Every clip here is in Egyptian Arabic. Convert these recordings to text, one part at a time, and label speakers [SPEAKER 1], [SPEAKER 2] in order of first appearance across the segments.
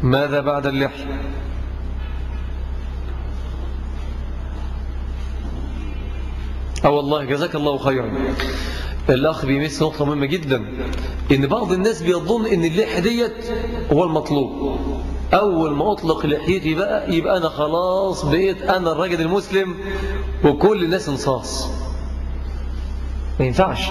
[SPEAKER 1] ماذا بعد اللحية اه والله جزاك الله خيرا الأخ بيمس نقطة مهمة جدا إن بعض الناس بيظن إن اللحية ديت هو المطلوب أول ما أطلق لحيتي بقى يبقى أنا خلاص بقيت أنا الراجل المسلم وكل الناس انصاص ما ينفعش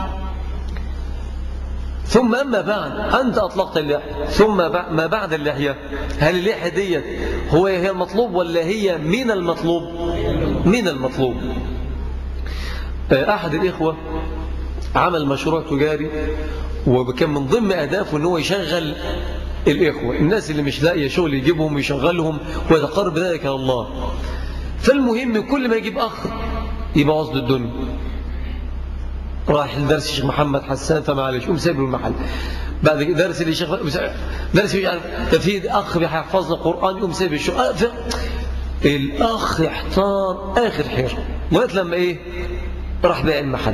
[SPEAKER 1] ثم أما بعد أنت أطلقت اللحية ثم ما بعد اللحية هل اللحية ديت هو هي المطلوب ولا هي من المطلوب من المطلوب أحد الإخوة عمل مشروع تجاري وكان من ضمن أهدافه أنه يشغل الإخوة الناس اللي مش لاقيه شغل يجيبهم ويشغلهم ويتقرب ذلك إلى الله فالمهم كل ما يجيب أخ يبقى عصد الدنيا راح لدرس الشيخ محمد حسان فمعلش قوم سايب له المحل بعد درس اللي شيخ درس مش عارف ده في اخ بيحفظنا قران يقوم سايب الشغل الاخ احتار اخر حيره لغايه لما ايه راح بيع المحل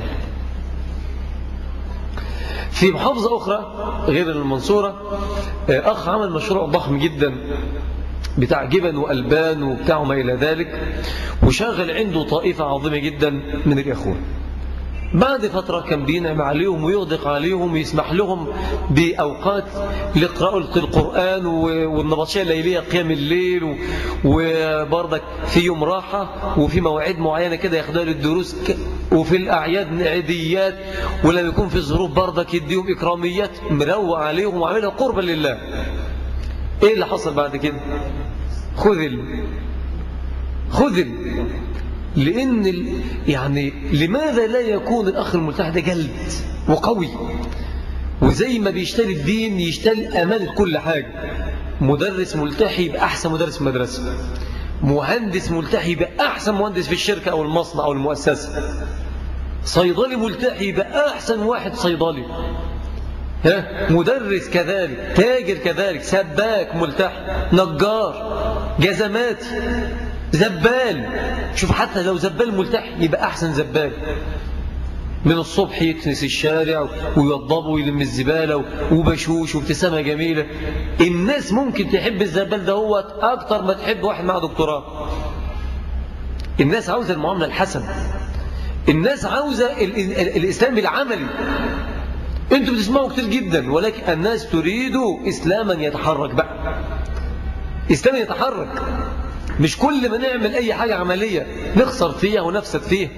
[SPEAKER 1] في محافظة أخرى غير المنصورة أخ عمل مشروع ضخم جدا بتاع جبن وألبان وبتاع ما إلى ذلك وشغل عنده طائفة عظيمة جدا من الإخوة بعد فترة كان بينعم عليهم ويغدق عليهم ويسمح لهم بأوقات لقراءة القرآن والنبطشية الليلية قيام الليل وبرضك في يوم راحة وفي مواعيد معينة كده ياخدها للدروس وفي الأعياد عيديات ولما يكون في ظروف برضك يديهم إكراميات مروق عليهم وعملها قربا لله إيه اللي حصل بعد كده خذل خذل لأن ال... يعني لماذا لا يكون الأخ الملتحي ده جلد وقوي وزي ما بيشتري الدين يشتري أمانة كل حاجة مدرس ملتحي يبقى أحسن مدرس في المدرسة مهندس ملتحي يبقى أحسن مهندس في الشركة أو المصنع أو المؤسسة صيدلي ملتحي يبقى أحسن واحد صيدلي ها؟ مدرس كذلك تاجر كذلك سباك ملتحي نجار جزماتي زبال شوف حتى لو زبال ملتحي يبقى أحسن زبال من الصبح يكنس الشارع ويوضبه ويلم الزبالة وبشوش وابتسامة جميلة الناس ممكن تحب الزبال ده هو أكتر ما تحب واحد مع دكتوراه الناس عاوزة المعاملة الحسنة الناس عاوزة ال ال ال الإسلام العملي انتوا بتسمعوا كتير جدا ولكن الناس تريد إسلاما يتحرك بقى إسلام يتحرك مش كل ما نعمل أي حاجة عملية نخسر فيها ونفسد فيها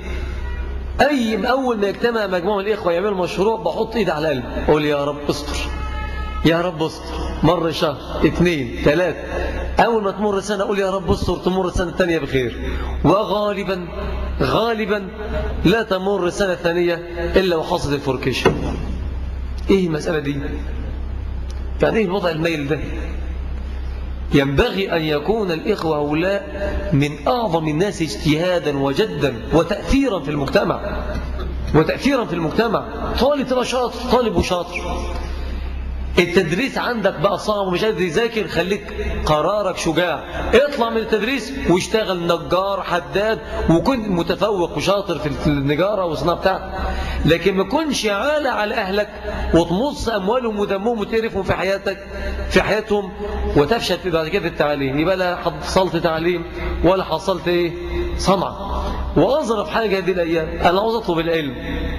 [SPEAKER 1] أي أول ما يجتمع مجموعة من الإخوة يعملوا مشروع بحط إيد على قلبي أقول يا رب استر يا رب استر مر شهر اثنين ثلاثة أول ما تمر سنة أقول يا رب استر تمر السنة الثانية بخير وغالبا غالبا لا تمر سنة ثانية إلا وحصل الفركشة إيه المسألة دي يعني إيه الوضع الميل ده ينبغي أن يكون الإخوة هؤلاء من أعظم الناس اجتهادا وجدا وتأثيرا في المجتمع وتأثيرا في المجتمع طالب تبقى شاطر طالب وشاطر التدريس عندك بقى صعب ومش قادر يذاكر خليك قرارك شجاع اطلع من التدريس واشتغل نجار حداد وكن متفوق وشاطر في النجارة والصناعة بتاعتك لكن ما كنش عالة على أهلك وتمص أموالهم ودمهم وتقرفهم في حياتك في حياتهم وتفشل في بعد كده في التعليم يبقى لا حصلت تعليم ولا حصلت ايه صنعة وأظرف حاجة هذه الأيام أنا عاوز أطلب العلم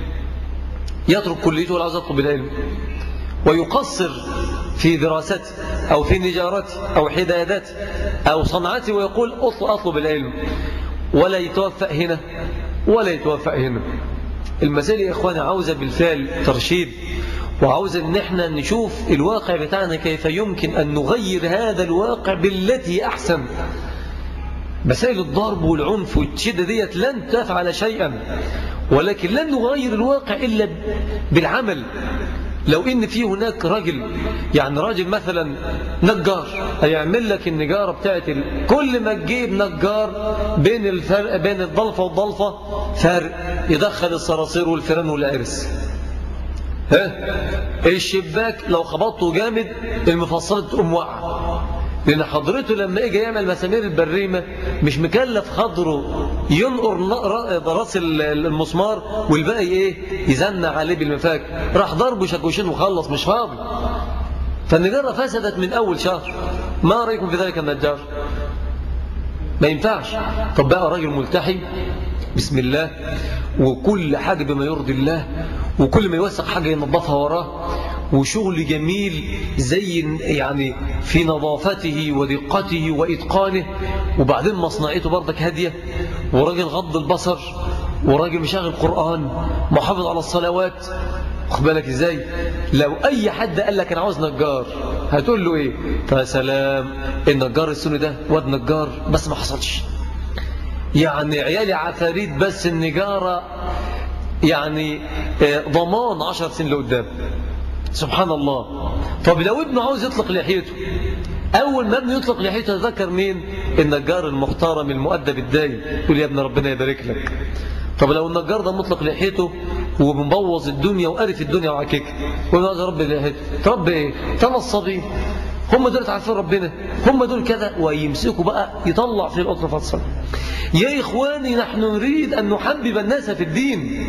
[SPEAKER 1] يترك كليته ولا عاوز أطلب العلم ويقصر في دراستي أو في نجارتي أو حدادتي أو صنعتي ويقول أطلب العلم ولا يتوفق هنا ولا يتوفق هنا المسألة يا إخواني عاوزة بالفعل ترشيد وعاوزة أن احنا نشوف الواقع بتاعنا كيف يمكن أن نغير هذا الواقع بالتي أحسن مسائل الضرب والعنف والشدة ديت لن تفعل شيئا ولكن لن نغير الواقع إلا بالعمل لو ان في هناك راجل يعني راجل مثلا نجار هيعمل لك النجاره بتاعت ال... كل ما تجيب نجار بين الفرق بين الضلفه والضلفه فرق يدخل الصراصير والفيران والعرس ها الشباك لو خبطته جامد المفصلة تقوم واقعه لأن حضرته لما يجي يعمل مسامير البريمة مش مكلف خضره ينقر راس المسمار والباقي ايه يزنع عليه بالمفاك راح ضربه شاكوشين وخلص مش فاضي فالنجارة فسدت من أول شهر ما رأيكم في ذلك النجار ما ينفعش طب بقى راجل ملتحي بسم الله وكل حاجة بما يرضي الله وكل ما يوثق حاجة ينظفها وراه وشغل جميل زي يعني في نظافته ودقته وإتقانه وبعدين مصنعيته برضك هادية وراجل غض البصر وراجل مشاغل قرآن محافظ على الصلوات خد بالك ازاي لو اي حد قال لك انا عاوز نجار هتقول له ايه فيا سلام النجار السني ده واد نجار بس ما حصلش يعني عيالي عفاريت بس النجارة يعني ضمان عشر سنين لقدام سبحان الله طب لو ابنه عاوز يطلق لحيته أول ما ابنه يطلق لحيته يذكر مين النجار المحترم المؤدب الدايم يقول يا ابن ربنا يبارك لك طب لو النجار ده مطلق لحيته ومبوظ الدنيا وقرف الدنيا وعكيك ويقول يا رب لحيته ترب ايه تنصبي هم دول عارفين ربنا هم دول كذا ويمسكوا بقى يطلع في القطر فتصل يا إخواني نحن نريد أن نحبب الناس في الدين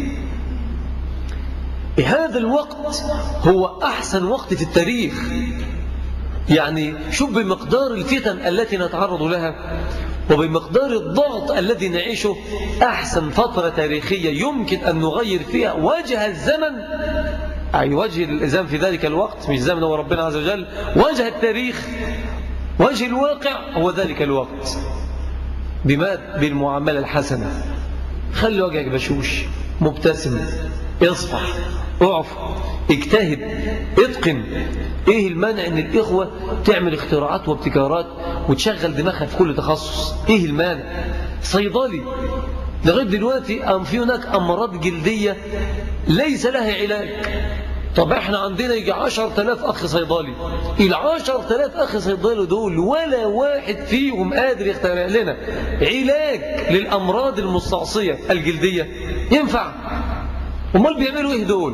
[SPEAKER 1] هذا الوقت هو أحسن وقت في التاريخ يعني شوف بمقدار الفتن التي نتعرض لها وبمقدار الضغط الذي نعيشه أحسن فترة تاريخية يمكن أن نغير فيها وجه الزمن أي وجه الإزام في ذلك الوقت مش زمن هو ربنا عز وجل وجه التاريخ وجه الواقع هو ذلك الوقت بماذا؟ بالمعاملة الحسنة خلي وجهك بشوش مبتسم اصفح اعف اجتهد اتقن ايه المانع ان الاخوة تعمل اختراعات وابتكارات وتشغل دماغها في كل تخصص ايه المانع صيدلي لغاية دلوقتي أم في هناك أمراض جلدية ليس لها علاج طب احنا عندنا يجي عشر تلاف أخ صيدلي العشر تلاف أخ صيدلي دول ولا واحد فيهم قادر يخترع لنا علاج للأمراض المستعصية الجلدية ينفع امال بيعملوا ايه دول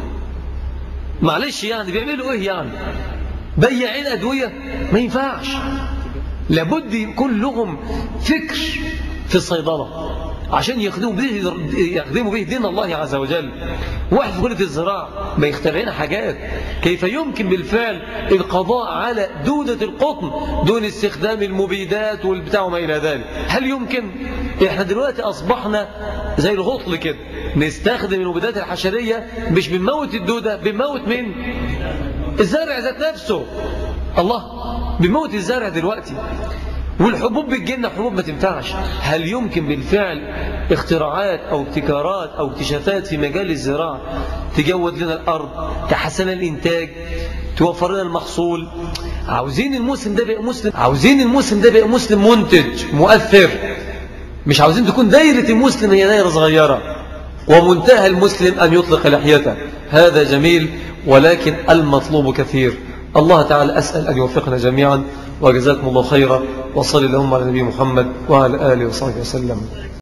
[SPEAKER 1] معلش يعني بيعملوا ايه يعني بياعين ادويه ما ينفعش لابد يكون لهم فكر في الصيدله عشان يخدموا به يخدموا به دين الله عز وجل واحد في كليه الزراعه ما يخترعين حاجات كيف يمكن بالفعل القضاء على دوده القطن دون استخدام المبيدات والبتاع وما الى ذلك هل يمكن احنا دلوقتي اصبحنا زي الغطل كده نستخدم المبيدات الحشريه مش بنموت الدوده بنموت مين الزرع ذات نفسه الله بنموت الزرع دلوقتي والحبوب بتجينا حبوب ما تنفعش هل يمكن بالفعل اختراعات أو ابتكارات أو اكتشافات في مجال الزراعة تجود لنا الأرض تحسن الإنتاج توفر لنا المحصول عاوزين الموسم ده بقى مسلم عاوزين الموسم ده بقى مسلم منتج مؤثر مش عاوزين تكون دايرة المسلم هي دايرة صغيرة ومنتهى المسلم أن يطلق لحيته هذا جميل ولكن المطلوب كثير الله تعالى أسأل أن يوفقنا جميعا وجزاكم الله خيرا وصلي اللهم على نبي محمد وعلى آله وصحبه وسلم